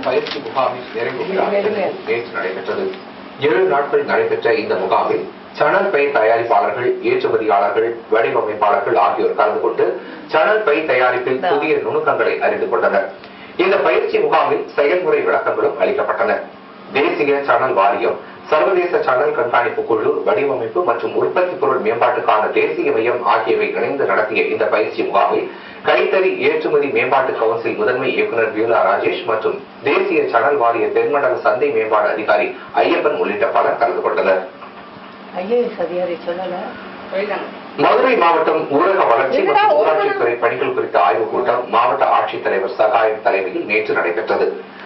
பயிற்சி முகாமின் நிறைவு விழா நேற்று நடைபெற்றது ஏழு நாட்கள் நடைபெற்ற இந்த முகாமில் சணல் பை தயாரிப்பாளர்கள் ஏற்றுமதியாளர்கள் வடிவமைப்பாளர்கள் ஆகியோர் கலந்து கொண்டு சணல் பை தயாரிப்பில் புதிய நுணுக்கங்களை அறிந்து கொண்டனர் இந்த பயிற்சி முகாமில் செயல்முறை விளக்கங்களும் அளிக்கப்பட்டன தேசிய சணல் வாரியம் சர்வதேச சணல் கண்காணிப்பு குழு வடிவமைப்பு மற்றும் உற்பத்தி பொருள் மேம்பாட்டுக்கான தேசிய மையம் ஆகியவை இணைந்து நடத்திய இந்த பயிற்சி முகாமில் கைத்தறி ஏற்றுமதி மேம்பாட்டு கவுன்சில் முதன்மை இயக்குநர் பியூலா ராஜேஷ் மற்றும் தேசிய சணல் வாரிய தென்மண்டல சந்தை மேம்பாடு அதிகாரி ஐயப்பன் உள்ளிட்ட பலர் கலந்து கொண்டனர் ஐஏஎஸ் அதிகாரி சொல்லல மதுரை மாவட்டம் ஊரக வளர்ச்சி மற்றும் ஊராட்சித்துறை பணிகள் குறித்த ஆய்வுக் கூட்டம் மாவட்ட ஆட்சித்தலைவர் சகாயம் தலைமையில் நேற்று நடைபெற்றது